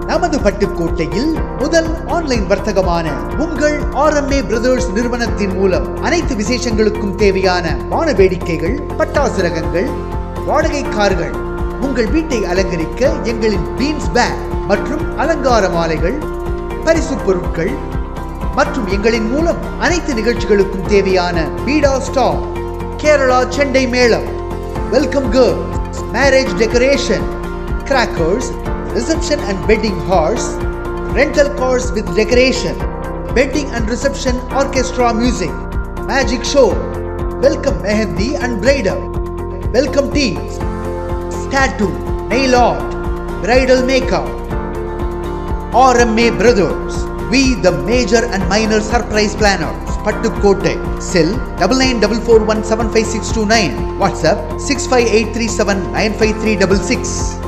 நமது பட்டுக்கோட்டையில் முதல் ஆன்லைன் வர்த்தகமான உங்கள் ஆர்எம்ஏ பிரதர்ஸ் நிறுவனத்தின் மூலம் அனைத்து விசேஷங்களுக்கும் தேவையான வான வேடிக்கைகள் பட்டாசு ரகங்கள் வாடகை கார்கள் உங்கள் வீட்டை அலங்கரிக்க எங்களின் பீன்ஸ் பேக் மற்றும் அலங்கார மாலைகள் பரிசு பொருட்கள் மற்றும் எங்களின் மூலம் அனைத்து நிகழ்ச்சிகளுக்கும் தேவையான பீடா star Kerala chenda melam welcome girls marriage decoration crackers reception and wedding horse rental cars with decoration wedding and reception orchestra music magic show welcome mehendi and bridal welcome teas tattoo, nail art, bridal makeup. RMA Brothers. We the major and minor surprise planners. Pattukkote. Cell double nine double four one seven five six two nine. WhatsApp six five eight three seven nine five three double six.